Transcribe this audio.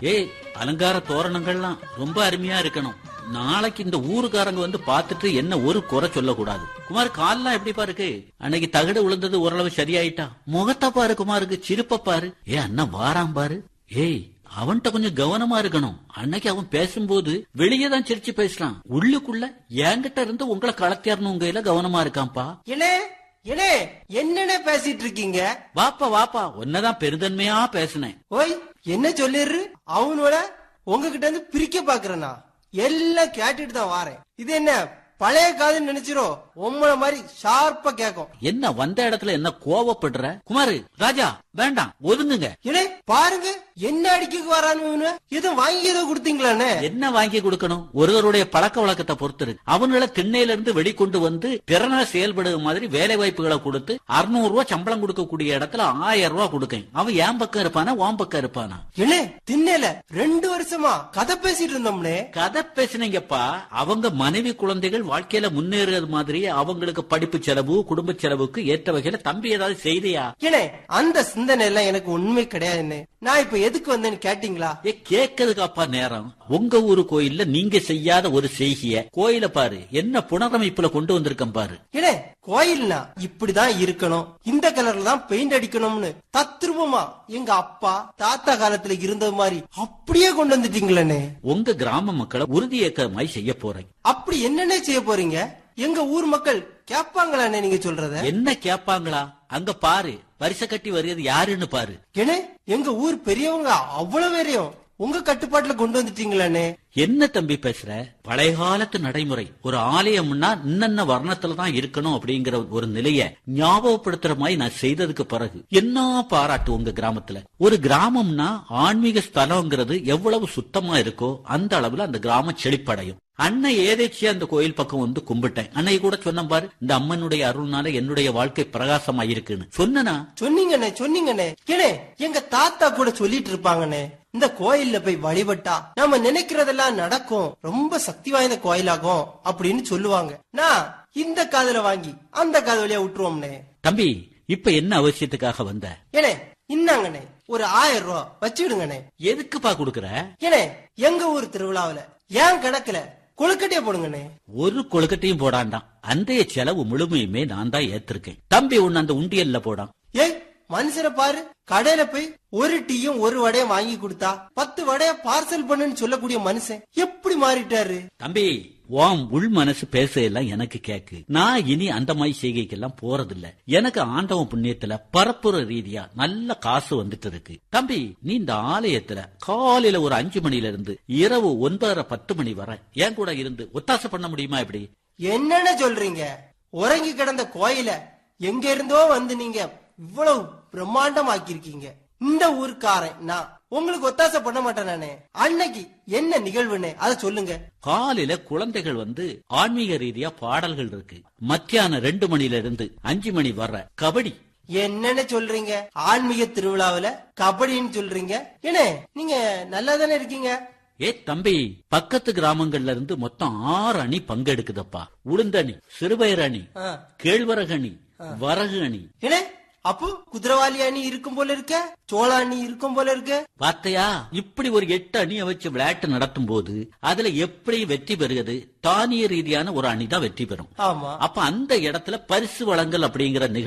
ஏய் அலங்கார தோரணங்கள்லாம் ரொம்ப அருமையா இருக்கணும் நாளைக்கு இந்த ஊருக்காரங்க வந்து பார்த்துட்டு என்ன ஒரு குறை சொல்லக்கூடாது குமார் கால்லாம் எப்படிப்பா இருக்கு அன்னைக்கு தகடு விழுந்தது ஓரளவு சரியாயிட்டா முகத்தை பாரு குமாருக்கு சிரிப்ப பாரு ஏ அண்ணன் வாராம் பாரு ஏய் அவன்கிட்ட கொஞ்சம் கவனமா இருக்கணும் அன்னைக்கு அவன் பேசும்போது வெளியே தான் சிரிச்சு பேசுறான் உள்ளுக்குள்ள என்கிட்ட இருந்து உங்களை கலத்தியாரணும் உங்க கையில கவனமா இருக்கான்ப்பா இனே இனே என்னென்ன பேசிட்டு இருக்கீங்க வாப்பா வாப்பா உன்னதான் பெருந்தன்மையா பேசினேன் ஓய் என்ன சொல்லிடுறு அவனோட உங்ககிட்ட இருந்து பிரிக்க பாக்குறேனா எல்லாம் கேட்டுட்டு தான் வாரேன் இது என்ன பழைய காதுன்னு நினைச்சிரும் உம்மள மாதிரி ஷார்ப்பா கேக்கும் என்ன வந்த இடத்துல என்ன கோவப்படுற குமாரு ராஜா வேண்டாம் ஒதுங்குங்க இனே பாருங்க என்ன அடிக்க வரானு எதுவும் வாங்கி ஏதோ கொடுத்தீங்களாண்ணே என்ன வாங்கி கொடுக்கணும் ஒருவருடைய பழக்க வழக்கத்தை பொறுத்து இருக்கு அவங்கள திண்ணையில இருந்து வெளிக்கொண்டு வந்து திறனா செயல்படுற மாதிரி வேலை வாய்ப்புகளை கொடுத்து அறுநூறு ரூபாய் சம்பளம் கொடுக்கக்கூடிய இடத்துல ஆயிரம் ரூபாய் கொடுக்கேன் அவன் என் பக்கம் இருப்பானா உன் பக்கம் இருப்பானா இனே திண்ணையில ரெண்டு வருஷமா கதை பேசிட்டு இருந்தோம்னே கதை பேசுனீங்கப்பா அவங்க மனைவி குழந்தைகள் வாழ்க்கையில முன்னேறது மாதிரி அவங்களுக்கு படிப்பு செலவு குடும்ப செலவுக்கு ஏற்ற வகையில தம்பி ஏதாவது செய்தியா இனே அந்த சிந்தனை எல்லாம் எனக்கு உண்மை கிடையாதுன்னு நான் இப்ப எதுக்கு வந்தேன்னு கேட்டீங்களா ஏ கேக்குறதுக்காப்பா நேரம் உங்க ஊரு கோயில்ல நீங்க செய்யாத ஒரு செய்கிய கோயில பாரு என்ன புனரமைப்புல கொண்டு வந்திருக்கேன் பாரு இனே கோயில்னா இப்படிதான் இருக்கணும் இந்த கலர்ல தான் பெயிண்ட் அடிக்கணும்னு தத்ரூபமா எங்க அப்பா தாத்தா காலத்துல இருந்தது மாதிரி அப்படியே கொண்டு வந்துட்டீங்களே உங்க கிராம மக்களை உறுதி இயக்கமாய் செய்ய போறேன் அப்படி என்னென்ன செய்ய போறீங்க எங்க ஊர் மக்கள் கேட்பாங்களாண்ணே நீங்க சொல்றத என்ன கேப்பாங்களா அங்க பாரு வரிசை கட்டி வருகிறது யாருன்னு பாரு ஏனே எங்க ஊர் பெரியவங்க அவ்வளவு பேரையும் உங்க கட்டுப்பாட்டுல கொண்டு வந்துட்டீங்களாண்ணே என்ன தம்பி பேசுற பழைய காலத்து நடைமுறை ஒரு ஆலயம்னா இன்னென்ன வர்ணத்துல தான் இருக்கணும் அப்படிங்கிற ஒரு நிலைய ஞாபகப்படுத்துற மாதிரி நான் செய்ததுக்கு பிறகு என்ன பாராட்டு உங்க கிராமத்துல ஒரு கிராமம்னா ஆன்மீக ஸ்தலங்கிறது எவ்வளவு சுத்தமா இருக்கோ அந்த அளவுல அந்த கிராமம் செழிப்படையும் அன்னை ஏதேச்சியா அந்த கோயில் பக்கம் வந்து கும்பிட்டேன் அன்னை கூட சொன்ன பாரு இந்த அம்மனுடைய அருள்னால என்னுடைய வாழ்க்கை பிரகாசமா இருக்குன்னு சொன்னனா சொன்னீங்கண்ணே சொன்னீங்கண்ணே ஏனே எங்க தாத்தா கூட சொல்லிட்டு இருப்பாங்கண்ணே இந்த கோயில்ல போய் வழிபட்டா நம்ம நினைக்கிறதெல்லாம் நடக்கும் ரொம்ப சக்தி வாய்ந்த கோயிலாகும் அப்படின்னு சொல்லுவாங்க நான் இந்த காதுல வாங்கி அந்த காது வழியா விட்டுருவோம்னே தம்பி இப்ப என்ன அவசியத்துக்காக வந்த ஏனே இன்னாங்கண்ணே ஒரு ஆயிரம் ரூபாய் வச்சுடுங்கண்ணே எதுக்குப்பா குடுக்கற ஏனே எங்க ஊர் திருவிழாவுல ஏன் கணக்குல கொழுக்கட்டையே போடுங்கண்ணே ஒரு கொழுக்கட்டையும் போடாண்டாம் அந்த செலவு முழுமையுமே நான் தான் ஏத்திருக்கேன் தம்பி உன்னை அந்த உண்டியல்ல போடான் ஏய் மனுஷரை பாரு கடையில போய் ஒரு டீயும் ஒரு வடையும் வாங்கி கொடுத்தா பத்து வடைய பார்சல் பண்ணுன்னு சொல்லக்கூடிய மனுஷன் எப்படி மாறிட்டாரு தம்பி உன் உள் மனசு பேசையெல்லாம் எனக்கு கேக்கு நான் இனி அந்த மாதிரி செய்கைக்கெல்லாம் போறதில்ல எனக்கு ஆண்டவன் புண்ணியத்துல பரப்புற ரீதியா நல்ல காசு வந்துட்டு இருக்கு தம்பி நீ இந்த ஆலயத்துல காலையில ஒரு அஞ்சு மணில இருந்து இரவு ஒன்பதரை பத்து மணி வரை என் கூட இருந்து ஒத்தாசை பண்ண முடியுமா இப்படி என்னென்ன சொல்றீங்க உறங்கி கிடந்த கோயில எங்க இருந்தோ வந்து நீங்க இவ்வளவு பிரம்மாண்டமாக்கிருக்கீங்க இந்த ஊருக்காரன் நான் உங்களுக்கு ஒத்தாசை பண்ண மாட்டேன் நானே அன்னைக்கு என்ன நிகழ்வுன்னு அதை சொல்லுங்க காலையில குழந்தைகள் வந்து ஆன்மீக ரீதியா பாடல்கள் இருக்கு மத்தியானம் ரெண்டு மணில இருந்து அஞ்சு மணி வர்ற கபடி என்னென்ன சொல்றீங்க ஆன்மீக திருவிழாவுல கபடின்னு சொல்றீங்க ஏனே நீங்க நல்லா தானே இருக்கீங்க ஏ தம்பி பக்கத்து கிராமங்கள்ல இருந்து மொத்தம் ஆறு அணி பங்கெடுக்குதப்பா உளுந்தணி சிறுபயிர் அணி ஆ. கேழ்வரகு அணி வரகு அணி ஏனே அப்போ குதிரவாளி அணி இருக்கும் போல இருக்க சோழ அணி இருக்கும் போல இருக்க பார்த்தையா இப்படி ஒரு எட்டு அணியை வச்சு விளையாட்டு நடத்தும் போது அதுல எப்படி வெற்றி பெறுகிறது தானிய ரீதியான ஒரு அணி தான் வெற்றி பெறும் ஆமா அப்ப அந்த இடத்துல பரிசு வழங்கல் அப்படிங்கிற நிகழ்வு